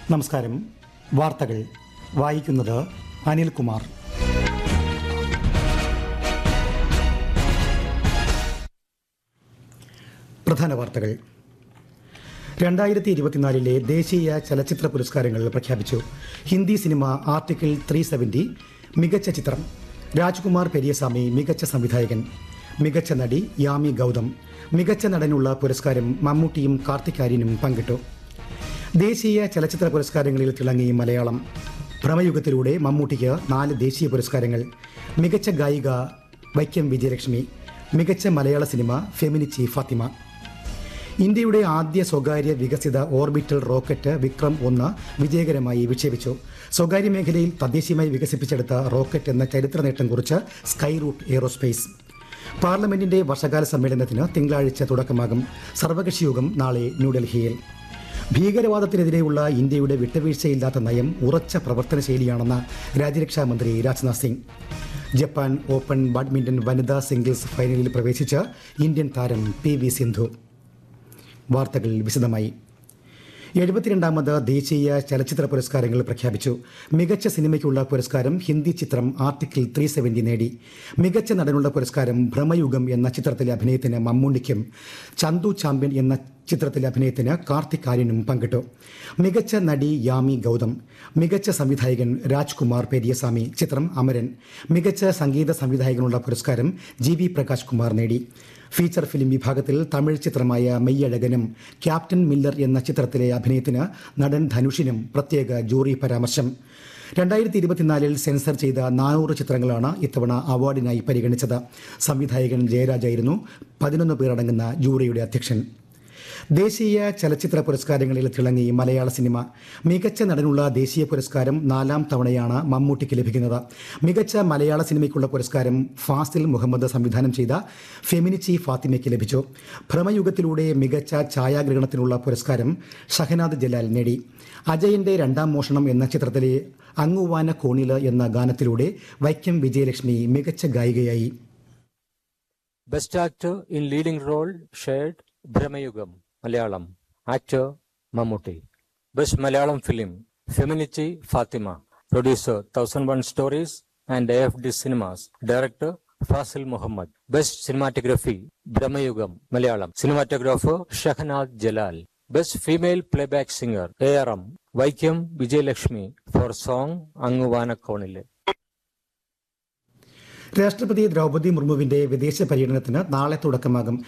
നമസ്കാരം വാർത്തകൾ വായിക്കുന്നത് അനിൽകുമാർ പ്രധാന വാർത്തകൾ രണ്ടായിരത്തി ഇരുപത്തിനാലിലെ ദേശീയ ചലച്ചിത്ര പുരസ്കാരങ്ങൾ പ്രഖ്യാപിച്ചു Hindi cinema article three seventy മികച്ച ചിത്രം രാജ്കുമാർ പെരിയസ്വാമി മികച്ച സംവിധായകൻ മികച്ച നടി യാമി ഗൗതം മികച്ച നടനുള്ള പുരസ്കാരം മമ്മൂട്ടിയും കാർത്തികാര്യനും പങ്കിട്ടു ദേശീയ ചലച്ചിത്ര പുരസ്കാരങ്ങളിൽ തിളങ്ങി മലയാളം ഭ്രമയുഗത്തിലൂടെ മമ്മൂട്ടിക്ക് നാല് ദേശീയ പുരസ്കാരങ്ങൾ മികച്ച ഗായിക വൈക്കം വിജയലക്ഷ്മി മികച്ച മലയാള സിനിമ ഫെമിനിച്ചി ഫാത്തിമ ഇന്ത്യയുടെ ആദ്യ സ്വകാര്യ വികസിത ഓർബിറ്റൽ റോക്കറ്റ് വിക്രം ഒന്ന് വിജയകരമായി വിക്ഷേപിച്ചു സ്വകാര്യ മേഖലയിൽ തദ്ദേശീയമായി വികസിപ്പിച്ചെടുത്ത റോക്കറ്റ് എന്ന ചരിത്ര നേട്ടം കുറിച്ച് സ്കൈ റൂട്ട് എയ്റോസ്പേസ് പാർലമെന്റിന്റെ വർഷകാല സമ്മേളനത്തിന് തിങ്കളാഴ്ച തുടക്കമാകും സർവകക്ഷി യോഗം നാളെ ന്യൂഡൽഹിയിൽ ഭീകരവാദത്തിനെതിരെയുള്ള ഇന്ത്യയുടെ വിട്ടുവീഴ്ചയില്ലാത്ത നയം ഉറച്ച പ്രവർത്തന ശൈലിയാണെന്ന് രാജ്യരക്ഷാമന്ത്രി Rajnath Singh Japan open badminton വനിതാ സിംഗിൾസ് ഫൈനലിൽ പ്രവേശിച്ച ഇന്ത്യൻ താരം പി വി സിന്ധു വാർത്തകൾ വിശദമായി എഴുപത്തിരണ്ടാമത് ദേശീയ ചലച്ചിത്ര പുരസ്കാരങ്ങൾ പ്രഖ്യാപിച്ചു മികച്ച സിനിമയ്ക്കുള്ള പുരസ്കാരം ഹിന്ദി ചിത്രം ആർട്ടിക്കിൾ ത്രീ സെവൻറ്റി നേടി മികച്ച നടനുള്ള പുരസ്കാരം ഭ്രമയുഗം എന്ന ചിത്രത്തിലെ അഭിനയത്തിന് മമ്മൂണിക്കും ചന്തു ചാമ്പ്യൻ എന്ന ചിത്രത്തിലെ അഭിനയത്തിന് കാർത്തിക് ആര്യനും പങ്കിട്ടു മികച്ച നടി യാമി ഗൗതം മികച്ച സംവിധായകൻ രാജ്കുമാർ പെരിയസ്വാമി ചിത്രം അമരൻ മികച്ച സംഗീത സംവിധായകനുള്ള പുരസ്കാരം ജി വി പ്രകാശ് കുമാർ നേടി ഫീച്ചർ ഫിലിം വിഭാഗത്തിൽ തമിഴ് ചിത്രമായ മെയ്യഴകനും ക്യാപ്റ്റൻ മില്ലർ എന്ന ചിത്രത്തിലെ അഭിനയത്തിന് നടൻ ധനുഷിനും പ്രത്യേക ജൂറി പരാമർശം രണ്ടായിരത്തി ഇരുപത്തിനാലിൽ സെൻസർ ചെയ്ത നാനൂറ് ചിത്രങ്ങളാണ് ഇത്തവണ അവാർഡിനായി പരിഗണിച്ചത് സംവിധായകൻ ജയരാജായിരുന്നു പതിനൊന്ന് പേരടങ്ങുന്ന ജൂറിയുടെ അധ്യക്ഷൻ ദേശീയ ചലച്ചിത്ര പുരസ്കാരങ്ങളിൽ തിളങ്ങി മലയാള സിനിമ മികച്ച നടനുള്ള ദേശീയ പുരസ്കാരം നാലാം തവണയാണ് മമ്മൂട്ടിക്ക് ലഭിക്കുന്നത് മികച്ച മലയാള സിനിമയ്ക്കുള്ള പുരസ്കാരം ഫാസിൽ മുഹമ്മദ് സംവിധാനം ചെയ്ത ഫെമിനിച്ചി ഫാത്തിമയ്ക്ക് ലഭിച്ചു ഭ്രമയുഗത്തിലൂടെ മികച്ച ഛായാഗ്രഹണത്തിനുള്ള പുരസ്കാരം ഷഹനാദ് ജലാൽ നേടി അജയന്റെ രണ്ടാം മോഷണം എന്ന ചിത്രത്തിലെ അങ്ങുവാന കോണില് എന്ന ഗാനത്തിലൂടെ വൈക്കം വിജയലക്ഷ്മി മികച്ച ഗായികയായി Best actor in leading role shared Brahmayugam, Malayalam. Actor Mammootty. Best Malayalam film Feminichi Fatima. Producer 1001 Stories and AFD Cinemas. Director Fasil Muhammad. Best cinematography Brahmayugam, Malayalam. Cinematographer Shahnad Jalal. Best female playback singer ARM Vaikam Vijayalakshmi for song Anguvana Konile. രാഷ്ട്രപതി ദ്രൗപദി മുർമുവിന്റെ വിദേശ പര്യടനത്തിന് നാളെ തുടക്കമാകും